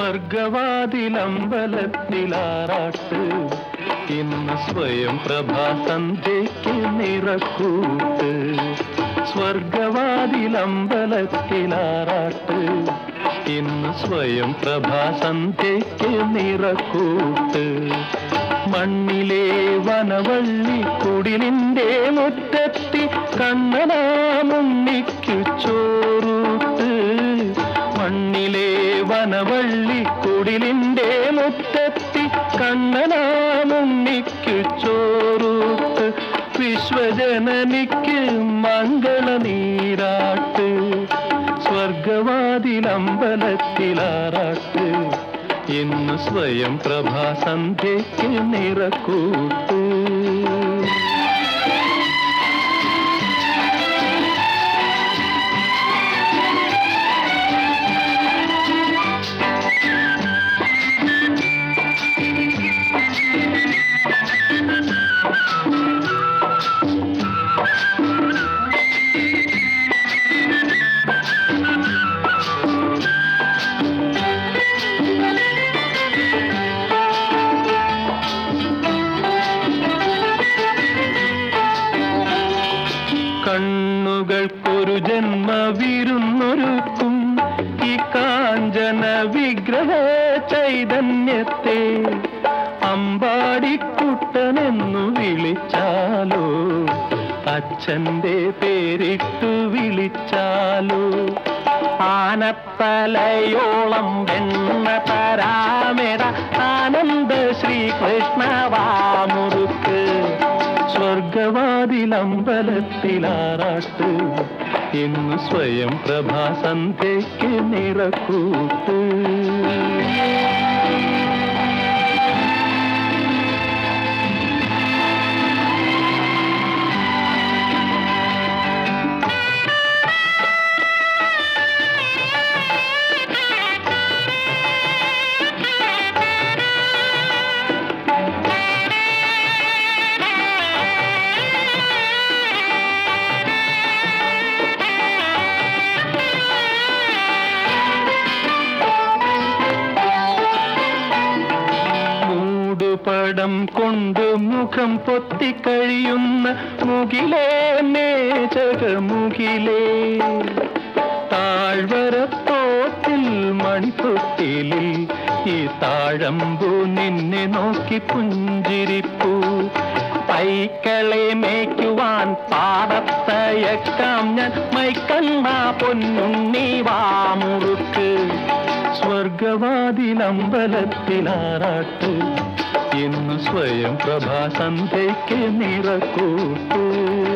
സ്വർഗവാതിലമ്പലത്തിലാറാട്ട് ഇന്ന് സ്വയം പ്രഭാസന്ധ്യയ്ക്ക് നിറക്കൂട്ട് സ്വർഗവാതിലമ്പലത്തിലാറാട്ട് ഇന്ന് സ്വയം പ്രഭാസന്ധ്യയ്ക്ക് നിറക്കൂട്ട് മണ്ണിലെ വനവള്ളി കുടിലിന്റെ മുറ്റത്തി കണ്ണനാമുണ്ണിക്കു ചോറൂട്ട് മണ്ണിലെ വനവള്ളി കുടിലിന്റെ മുറ്റത്തി കണ്ണനാമുണ്ണിക്കു ചോറൂട്ട് വിശ്വജനനിക്ക് മംഗളനീരാട്ട് സ്വർഗവാതിലമ്പലത്തിലാറാട്ട് ഇന്ന് സ്വയം പ്രഭാസന്ധ്യയ്ക്ക് നിറക്കൂട്ടു കണ്ണുകൾക്കൊരു ജന്മ വിരുന്നൊരുക്കും ഈ കാഞ്ചന വിഗ്രഹ ചൈതന്യത്തെ അമ്പാടിക്കുട്ടനെന്നു വിളിച്ചാലോ അച്ഛന്റെ പേരിട്ടു വിളിച്ചാലോ ആനത്തലയോളം വെണ്ണ തരാമെട ആനന്ദ ശ്രീകൃഷ്ണ വാമുറുക്ക് സ്വർഗവാതിലമ്പലത്തിലാറാട്ട് ഇന്ന് സ്വയം പ്രഭാസന്ധ്യയ്ക്ക് നിറക്കൂട്ട് മൂടുപടം കൊണ്ട് മുഖം പൊത്തിക്കഴിയുന്ന മുകിലേ നേചകമുകിലേ താഴ്വരത്തോട്ടിൽ മണിത്തൊട്ടിലിൽ ഈ താഴമ്പു നിന്നെ നോക്കി പുഞ്ചിരിപ്പൂ പൈക്കളെ മേയ്ക്കുവാൻ പാടത്തയക്കാം ഞാൻ മൈക്കണ്ണ പൊന്നുണ്ണി വാമുറുക്ക് സ്വർഗവാതിലമ്പലത്തിലാറാട്ട് ഇന്ന് സ്വയം പ്രഭാസന്ധ്യയ്ക്ക് നിറക്കൂട്ടു